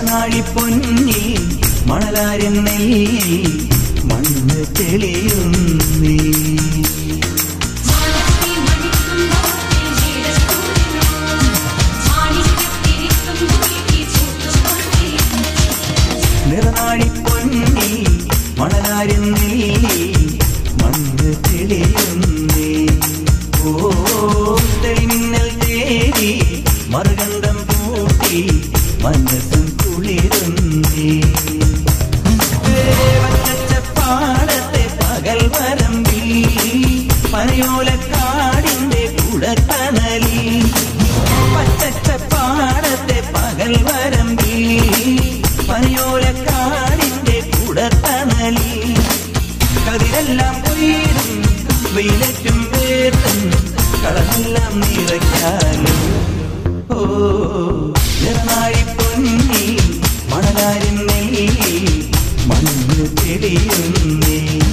നിറനാഴി പൊന്നി മണലാരൻ നെല്ലി മണ്ണ് തെളിയുന്നേ മാനത്തെ മണിക്കുമ്പോഴേ നീടത്തൂരിനോ മാണിക്യത്തിരിക്കും കുയിക്കി ചൂട്ടുകൊണ്ടേ നിറനാഴി പൊന്നി മണലാരൻ നെല്ലി മണ്ണ് തെളിയുന്നേ ഓ തെളിമിന്നൽ തേടി മറുകണ്ഠം പൂട്ടി മനസ്സും കുളിരുന്നേ പാടത്തെ പകൽ വരമ്പി പനയോലക്കാടിന്റെ കുടത്തണലി പച്ചപ്പാടത്തെ പകൽ വരമ്പി പനയോലക്കാടിന്റെ കുടത്തണലി കതിരെല്ലാം ഉയരും വെയിലറ്റും വേർത്തും കളമെല്ലാം നിറയ്ക്കാലും ഓ നിറനാഴി പൊന്നി മണലാരിൻ നെല്ലി മണ്ണ് തെളിയുന്നേ